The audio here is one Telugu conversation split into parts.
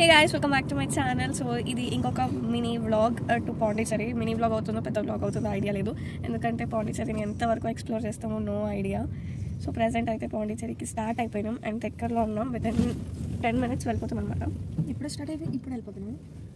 hey guys welcome back to my channel so ఇది ఇంకొక mini vlog to Pondicherry mini vlog అవుతుందో పెద్ద వ్లాగ్ అవుతుందో ఐడియా లేదు ఎందుకంటే పాండిచేరిని ఎంతవరకు ఎక్స్ప్లోర్ చేస్తామో నో ఐడియా సో ప్రజెంట్ అయితే పాండిచేరికి స్టార్ట్ అయిపోయినాం అండ్ దగ్గరలో ఉన్నాం విత్ ఇన్ టెన్ మినిట్స్ వెళ్ళిపోతాం అనమాట ఇప్పుడు స్టార్ట్ అయిపోయి ఇప్పుడు వెళ్ళిపోతున్నాను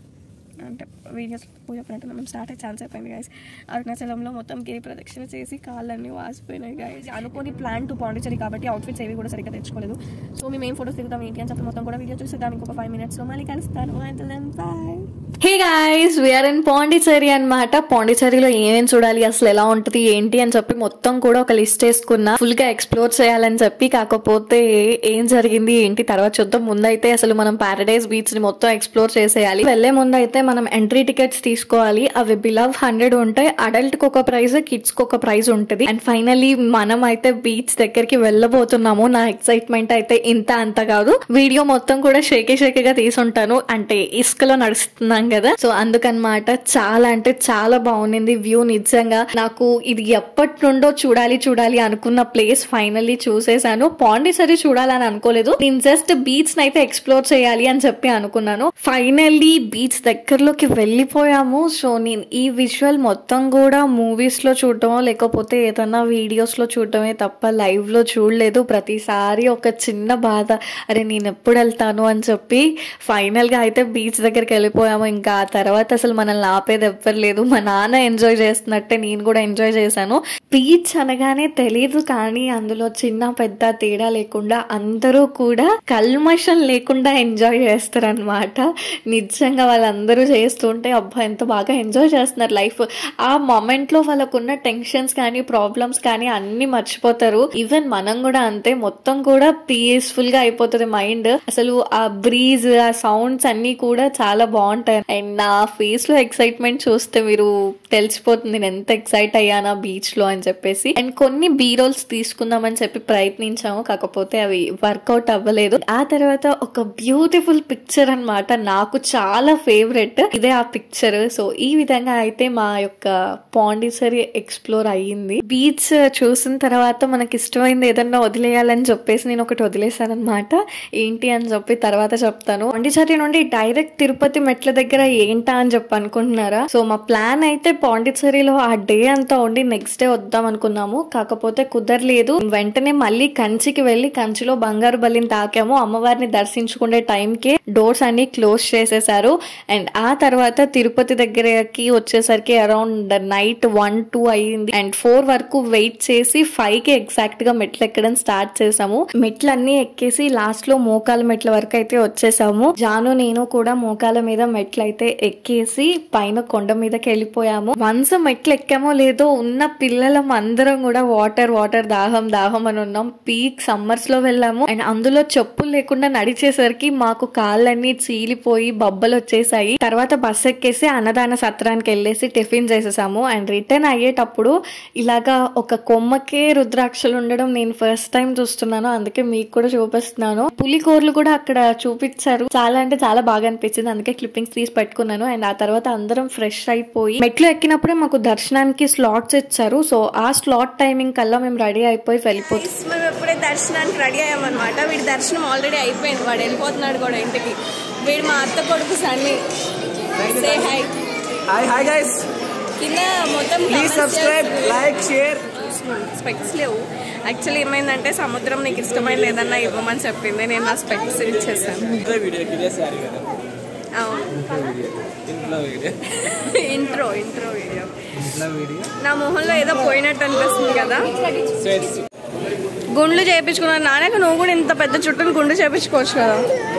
అంటే వీడియోస్ పూజ చెప్పినట్టు మేము స్టార్ట్ అయ్యి ఛాన్స్ అయిపోయింది గైస్ అరుణాచలంలో మొత్తం గిరి ప్రదక్షిణ చేసి కాళ్ళన్నీ వాసిపోయినాయి గైస్ అనుకోని ప్లాన్ టు పాండిచేరి కాబట్టి అవుట్ఫిట్స్ ఏవి కూడా సరిగ్గా తెచ్చుకోలేదు సో మేము ఏం ఫోటోస్ దిగుతాం ఏంటి అని చెప్పి మొత్తం కూడా వీడియో చూసేద్దాం ఇంకొక ఫైవ్ మినిట్స్లో మళ్ళీ కలుస్తాను bye hey guys we are in Pondicherry అనమాట పాండిచేరిలో ఏమేమి చూడాలి అసలు ఎలా ఉంటుంది ఏంటి అని చెప్పి మొత్తం కూడా ఒక లిస్ట్ వేసుకున్నా ఫుల్ గా ఎక్స్ప్లోర్ చేయాలని చెప్పి కాకపోతే ఏం జరిగింది ఏంటి తర్వాత చూద్దాం ముందైతే అసలు మనం పారడైజ్ బీచ్ ని మొత్తం ఎక్స్ప్లోర్ చేసేయాలి వెళ్లే ముందు అయితే మనం ఎంట్రీ టికెట్స్ తీసుకోవాలి అవి బిలవ్ హండ్రెడ్ ఉంటాయి అడల్ట్ కి ఒక ప్రైస్ కిడ్స్ కి ఒక ప్రైస్ ఉంటుంది అండ్ ఫైనలీ మనం అయితే బీచ్ దగ్గరికి వెళ్ళబోతున్నాము నా ఎక్సైట్మెంట్ అయితే ఇంత అంత కాదు వీడియో మొత్తం కూడా షేకే షేకేగా తీసుంటాను అంటే ఇసుకలో నడుస్తున్నాం కదా సో అందుకనమాట చాలా అంటే చాలా బాగుంది వ్యూ నిజంగా నాకు ఇది ఎప్పటి నుండో చూడాలి చూడాలి అనుకున్న ప్లేస్ ఫైనల్లీ చూసేసాను పాండిసరి చూడాలని అనుకోలేదు నేను జస్ట్ బీచ్ అయితే ఎక్స్ప్లోర్ చేయాలి అని చెప్పి అనుకున్నాను ఫైనల్లీ బీచ్ దగ్గరలోకి వెళ్ళిపోయాము సో నేను ఈ విజువల్ మొత్తం కూడా మూవీస్ లో చూడటమో లేకపోతే ఏదైనా వీడియోస్ లో చూడటమే తప్ప లైవ్ లో చూడలేదు ప్రతిసారి ఒక చిన్న బాధ అరే నేను ఎప్పుడు వెళ్తాను అని చెప్పి ఫైనల్ గా అయితే బీచ్ దగ్గరికి వెళ్ళిపోయాము ఇంకా ఆ తర్వాత అసలు మనల్ని ఆపేది ఎవ్వరు లేదు మా నాన్న ఎంజాయ్ చేస్తున్నట్టే నేను కూడా ఎంజాయ్ చేశాను బీచ్ అనగానే తెలియదు కానీ అందులో చిన్న పెద్ద తేడా లేకుండా అందరూ కూడా కల్మషం లేకుండా ఎంజాయ్ చేస్తారనమాట నిజంగా వాళ్ళందరూ చేస్తుంటే అబ్బా ఎంత బాగా ఎంజాయ్ చేస్తున్నారు లైఫ్ ఆ మొమెంట్ లో వాళ్ళకున్న టెన్షన్స్ కానీ ప్రాబ్లమ్స్ కానీ అన్ని మర్చిపోతారు ఈవెన్ మనం కూడా అంతే మొత్తం కూడా పీస్ఫుల్ గా అయిపోతుంది మైండ్ అసలు ఆ బ్రీజ్ ఆ సౌండ్స్ అన్ని కూడా చాలా బాగుంటాయి అండ్ నా ఫేస్ లో ఎక్సైట్మెంట్ చూస్తే మీరు తెలిసిపోతుంది నేను ఎంత ఎక్సైట్ అయ్యానా బీచ్ లో అని చెప్పేసి అండ్ కొన్ని బీ రోల్స్ తీసుకుందామని చెప్పి ప్రయత్నించాము కాకపోతే అవి వర్కౌట్ అవ్వలేదు ఆ తర్వాత ఒక బ్యూటిఫుల్ పిక్చర్ అన్నమాట నాకు చాలా ఫేవరెట్ ఇదే ఆ పిక్చర్ సో ఈ విధంగా అయితే మా యొక్క పాండిసరి ఎక్స్ప్లోర్ అయ్యింది బీచ్ చూసిన తర్వాత మనకి ఇష్టమైంది ఏదన్నా వదిలేయాలని చెప్పేసి నేను ఒకటి వదిలేసాను అనమాట ఏంటి అని చెప్పి తర్వాత చెప్తాను పాండిచేరి నుండి డైరెక్ట్ తిరుపతి మెట్ల దగ్గర ఏంటా అని చెప్పి అనుకుంటున్నారా సో మా ప్లాన్ అయితే పాండిచేరిలో ఆ డే అంతా ఉండి నెక్స్ట్ డే వద్దాం అనుకున్నాము కాకపోతే కుదరలేదు వెంటనే మళ్ళీ కంచికి వెళ్ళి కంచిలో బంగారు బలిని తాకాము అమ్మవారిని దర్శించుకునే టైంకి డోర్స్ అన్ని క్లోజ్ చేసేసారు అండ్ ఆ తర్వాత తిరుపతి దగ్గరకి వచ్చేసరికి అరౌండ్ నైట్ వన్ టూ అయ్యింది అండ్ ఫోర్ వరకు వెయిట్ చేసి ఫైవ్ కి ఎగ్జాక్ట్ గా మెట్లు ఎక్కడం స్టార్ట్ చేసాము మెట్లు అన్ని ఎక్కేసి లాస్ట్ లో మోకాల మెట్ల వరకు అయితే వచ్చేసాము జాను నేను కూడా మోకాల మీద మెట్లు అయితే ఎక్కేసి పైన కొండ మీదకి వెళ్ళిపోయాము వన్స్ మెట్లు ఎక్కామో లేదో ఉన్న పిల్లలం అందరం కూడా వాటర్ వాటర్ దాహం దాహం అని ఉన్నాం పీక్ సమ్మర్స్ లో వెళ్ళాము అండ్ అందులో చెప్పులు లేకుండా నడిచేసరికి మాకు కాళ్ళన్నీ చీలిపోయి బొబ్బలు వచ్చేసాయి తర్వాత బస్ ఎక్కేసి అన్నదాన సత్రానికి వెళ్ళేసి టిఫిన్ చేసేసాము అండ్ రిటర్న్ అయ్యేటప్పుడు ఇలాగా ఒక కొమ్మకే రుద్రాక్షలు ఉండడం నేను ఫస్ట్ టైం చూస్తున్నాను అందుకే మీకు కూడా చూపిస్తున్నాను పులికూరలు కూడా అక్కడ చూపించారు చాలా అంటే చాలా బాగా అనిపించింది అందుకే క్లిప్పింగ్స్ తీసి పెట్టుకున్నాను అండ్ ఆ తర్వాత అందరం ఫ్రెష్ అయిపోయి మెట్లు ఎక్కినప్పుడే మాకు దర్శనానికి స్లాట్స్ ఇచ్చారు సో ఆ స్లాట్ టైమింగ్ కల్లా మేము రెడీ అయిపోయి వెళ్ళిపోతాం మేము ఎప్పుడే దర్శనానికి రెడీ అయ్యామన్నమాట వీడి దర్శనం ఆల్రెడీ అయిపోయింది వాడు వెళ్ళిపోతున్నాడు కూడా ఇంటికి వీడు మా అత్త కొడుకు Sunny say hi hi hi guys కింద మొత్తం please subscribe like share specs లేవు యాక్చువల్లీ ఏమైందంటే సముద్రం నీకు ఇష్టమైన ఏదన్నా ఇవ్వమని చెప్పింది నేను నా స్పెక్స్ ఇచ్చేసాను ఇంట్లో వీడియో ఇదే సారీ కదా అవును ఇంట్లో వీడియో ఇంట్రో ఇంట్రో వీడియో ఇంట్లో వీడియో నా మొహంలో ఏదో పోయినట్టు అనిపిస్తుంది కదా స్వేట్స్ గుండ్లు చేయించుకున్నాను నాన్నక నువ్వు కూడా ఇంత పెద్ద చుట్టూని గుండు చేయించుకోవచ్చు కదా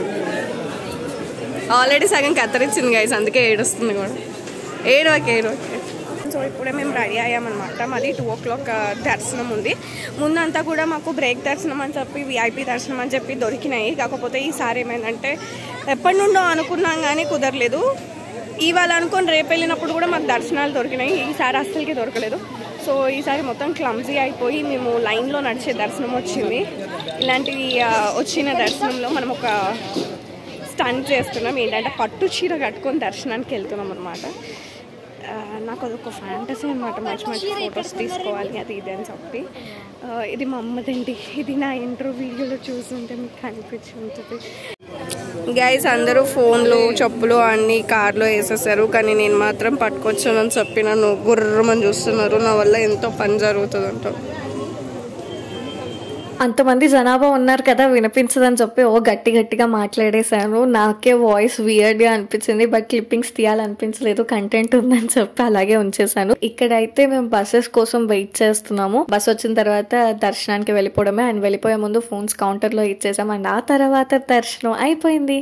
ఆల్రెడీ సగం కత్తిరించింది గైస్ అందుకే ఏడుస్తుంది కూడా ఏడవకి ఏడవకి సో ఇప్పుడే మేము రెడీ అయ్యామన్నమాట మళ్ళీ టూ ఓ క్లాక్ దర్శనం ఉంది ముందంతా కూడా మాకు బ్రేక్ దర్శనం అని చెప్పి విఐపి దర్శనం అని చెప్పి దొరికినాయి కాకపోతే ఈసారి ఏమైందంటే ఎప్పటి నుండో అనుకున్నాం కానీ కుదరలేదు ఇవాళ అనుకొని రేపు వెళ్ళినప్పుడు కూడా మాకు దర్శనాలు దొరికినాయి ఈసారి అస్సలకి దొరకలేదు సో ఈసారి మొత్తం క్లమ్జీ అయిపోయి మేము లైన్లో నడిచే దర్శనం వచ్చింది ఇలాంటివి ఆ, వచ్చిన దర్శనంలో మనం ఒక స్టంట్ చేస్తున్నాం ఏంటంటే పట్టు చీర కట్టుకొని దర్శనానికి వెళ్తున్నాం అనమాట నాకు అదొక ఫ్యాంటసీ అనమాట మంచి మంచి ఫొటోస్ తీసుకోవాలి అది ఇది అని చెప్పి ఆ, ఇది మా అమ్మదండి ఇది నా ఇంట్రో వీడియోలో చూస్తుంటే మీకు కనిపించి ఉంటుంది గైస్ అందరూ ఫోన్లు చెప్పులు అన్ని కార్లో వేసేసారు కానీ నేను మాత్రం పట్టుకొచ్చానని చెప్పి నన్ను గుర్రమని చూస్తున్నారు నా వల్ల ఎంతో పని జరుగుతుంది అంటారు అంతమంది జనాభా ఉన్నారు కదా వినిపించదని చెప్పి ఓ గట్టి గట్టిగా మాట్లాడేశాను నాకే వాయిస్ వియర్డ్గా అనిపించింది బట్ క్లిప్పింగ్స్ తీయాలనిపించలేదు కంటెంట్ ఉందని చెప్పి అలాగే ఉంచేసాను ఇక్కడైతే మేము బస్సెస్ కోసం వెయిట్ చేస్తున్నాము బస్ వచ్చిన తర్వాత దర్శనానికి వెళ్ళిపోవడమే అండ్ వెళ్ళిపోయే ముందు ఫోన్స్ కౌంటర్లో ఇచ్చేసాం అండ్ ఆ తర్వాత దర్శనం అయిపోయింది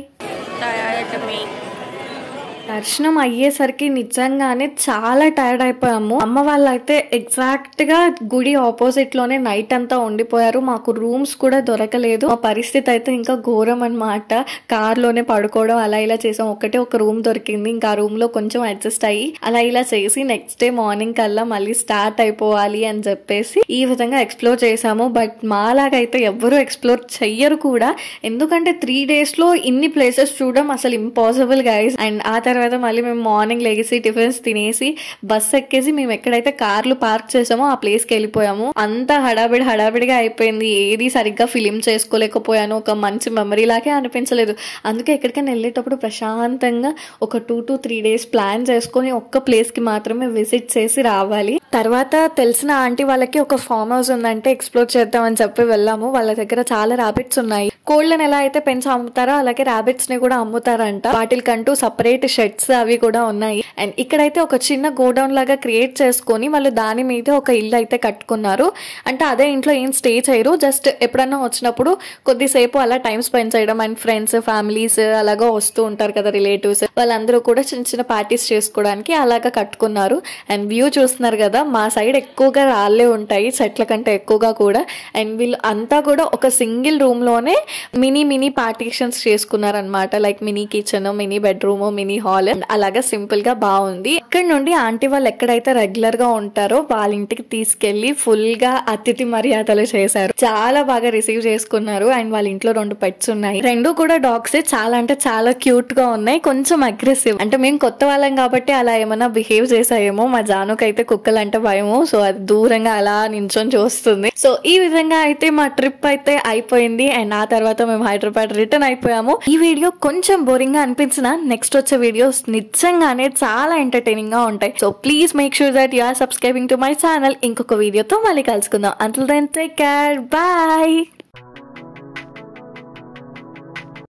దర్శనం అయ్యేసరికి నిజంగానే చాలా టైర్డ్ అయిపోయాము అమ్మ వాళ్ళు అయితే ఎగ్జాక్ట్ గా గుడి ఆపోజిట్ లోనే నైట్ అంతా ఉండిపోయారు మాకు రూమ్స్ కూడా దొరకలేదు మా పరిస్థితి అయితే ఇంకా ఘోరం అనమాట కార్ లోనే పడుకోవడం అలా ఇలా చేసాం ఒకటే ఒక రూమ్ దొరికింది ఇంకా ఆ రూమ్ లో కొంచెం అడ్జస్ట్ అయ్యి అలా ఇలా చేసి నెక్స్ట్ డే మార్నింగ్ కల్లా మళ్ళీ స్టార్ట్ అయిపోవాలి అని చెప్పేసి ఈ విధంగా ఎక్స్ప్లోర్ చేసాము బట్ మాలాగైతే ఎవ్వరూ ఎక్స్ప్లోర్ చెయ్యరు కూడా ఎందుకంటే త్రీ డేస్ లో ఇన్ని ప్లేసెస్ చూడడం అసలు ఇంపాసిబుల్ గైస్ అండ్ ఆ తర్వాత మళ్ళీ మేము మార్నింగ్ లెగిసి టిఫిన్స్ తినేసి బస్ ఎక్కేసి మేము ఎక్కడైతే కార్లు పార్క్ చేసామో ఆ ప్లేస్కి వెళ్ళిపోయాము అంతా హడావిడి హడావిడిగా అయిపోయింది ఏది సరిగ్గా ఫిలిం చేసుకోలేకపోయాను ఒక మంచి మెమరీ లాగే అనిపించలేదు అందుకే ఎక్కడికైనా వెళ్ళేటప్పుడు ప్రశాంతంగా ఒక two to three days plan చేసుకొని ఒక్క ప్లేస్కి మాత్రమే విజిట్ చేసి రావాలి తర్వాత తెలిసిన ఆంటీ వాళ్ళకి ఒక ఫామ్ హౌస్ ఉందంటే ఎక్స్ప్లోర్ చేద్దామని చెప్పి వెళ్ళాము వాళ్ళ దగ్గర చాలా ర్యాబిట్స్ ఉన్నాయి కోళ్ళని ఎలా అయితే పెంచి అమ్ముతారో అలాగే ర్యాబిట్స్ ని కూడా అమ్ముతారంట వాటికంటూ సపరేట్ షెడ్స్ అవి కూడా ఉన్నాయి అండ్ ఇక్కడైతే ఒక చిన్న గోడౌన్ లాగా క్రియేట్ చేసుకొని వాళ్ళు దాని మీద ఒక ఇల్లు అయితే కట్టుకున్నారు అంటే అదే ఇంట్లో ఏం స్టే చేయరు జస్ట్ ఎప్పుడన్నా వచ్చినప్పుడు కొద్దిసేపు అలా టైం స్పెండ్ చేయడం అండ్ ఫ్రెండ్స్ ఫ్యామిలీస్ అలాగా వస్తూ ఉంటారు కదా రిలేటివ్స్ వాళ్ళందరూ కూడా చిన్న చిన్న పార్టీస్ చేసుకోవడానికి అలాగా కట్టుకున్నారు అండ్ వ్యూ చూస్తున్నారు కదా మా సైడ్ ఎక్కువగా రాళ్ళే ఉంటాయి చెట్ల కంటే ఎక్కువగా కూడా అండ్ వీళ్ళు అంతా కూడా ఒక సింగిల్ రూమ్ లోనే మినీ మినీ పార్టీషన్స్ చేసుకున్నారు అనమాట like mini kitchen mini bedroom mini hall అలాగా సింపుల్ గా బాగుంది ఇక్కడ నుండి ఆంటీ వాళ్ళు ఎక్కడైతే రెగ్యులర్ గా ఉంటారో వాళ్ళ ఇంటికి తీసుకెళ్లి ఫుల్ గా అతిథి మర్యాదలు చేశారు చాలా బాగా రిసీవ్ చేసుకున్నారు అండ్ వాళ్ళ ఇంట్లో రెండు పెట్స్ ఉన్నాయి రెండు కూడా డాగ్స్ చాలా అంటే చాలా క్యూట్ గా ఉన్నాయి కొంచెం అగ్రెసివ్ అంటే మేము కొత్త వాళ్ళం కాబట్టి అలా ఏమైనా బిహేవ్ చేసాయేమో మా జానుకైతే కుక్కలు అంటే భయము సో అది దూరంగా అలా నించొని చూస్తుంది సో ఈ విధంగా అయితే మా ట్రిప్ అయితే అయిపోయింది అండ్ ఆ తర్వాత మేము హైదరాబాద్ రిటర్న్ అయిపోయాము ఈ వీడియో కొంచెం బోరింగ్ గా అనిపించిన నెక్స్ట్ వచ్చే వీడియోస్ నిజంగానే చాలా ఎంటర్టైనింగ్ గా ఉంటాయి so please make sure that you are subscribing to my channel ఇంకొక వీడియోతో మళ్ళీ కలుసుకుందాం until then take care bye